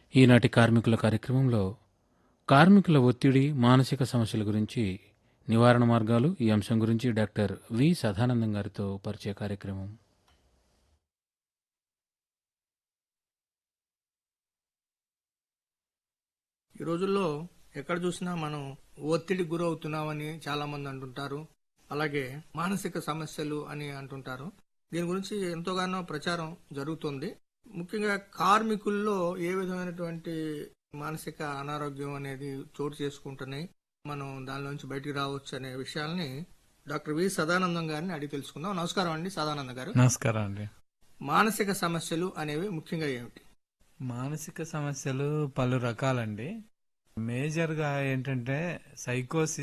ఈనాటి కార్మికుల కార్యక్రమంలో కార్మికుల ఒత్తిడి మానసిక సమస్యల గురించి నివారణ మార్గాలు ఈ అంశం గురించి డాక్టర్ వి సదానందం గారితో పరిచయ కార్యక్రమం ఈ రోజుల్లో ఎక్కడ చూసినా మనం ఒత్తిడి గురవుతున్నామని చాలా మంది అంటుంటారు అలాగే మానసిక సమస్యలు అని అంటుంటారు దీని గురించి ఎంతోగానో ప్రచారం జరుగుతుంది ముఖ్యంగా కార్మికుల్లో ఏ విధమైనటువంటి మానసిక అనారోగ్యం అనేది చోటు చేసుకుంటున్నాయి మనం దాని నుంచి బయటికి రావచ్చు అనే విషయాల్ని డాక్టర్ వి సదానందం గారిని అడిగి తెలుసుకుందాం నమస్కారం అండి సదానందం గారు నమస్కారం అండి మానసిక సమస్యలు అనేవి ముఖ్యంగా ఏమిటి మానసిక సమస్యలు పలు రకాలండి మేజర్ గా ఏంటంటే సైకోసిస్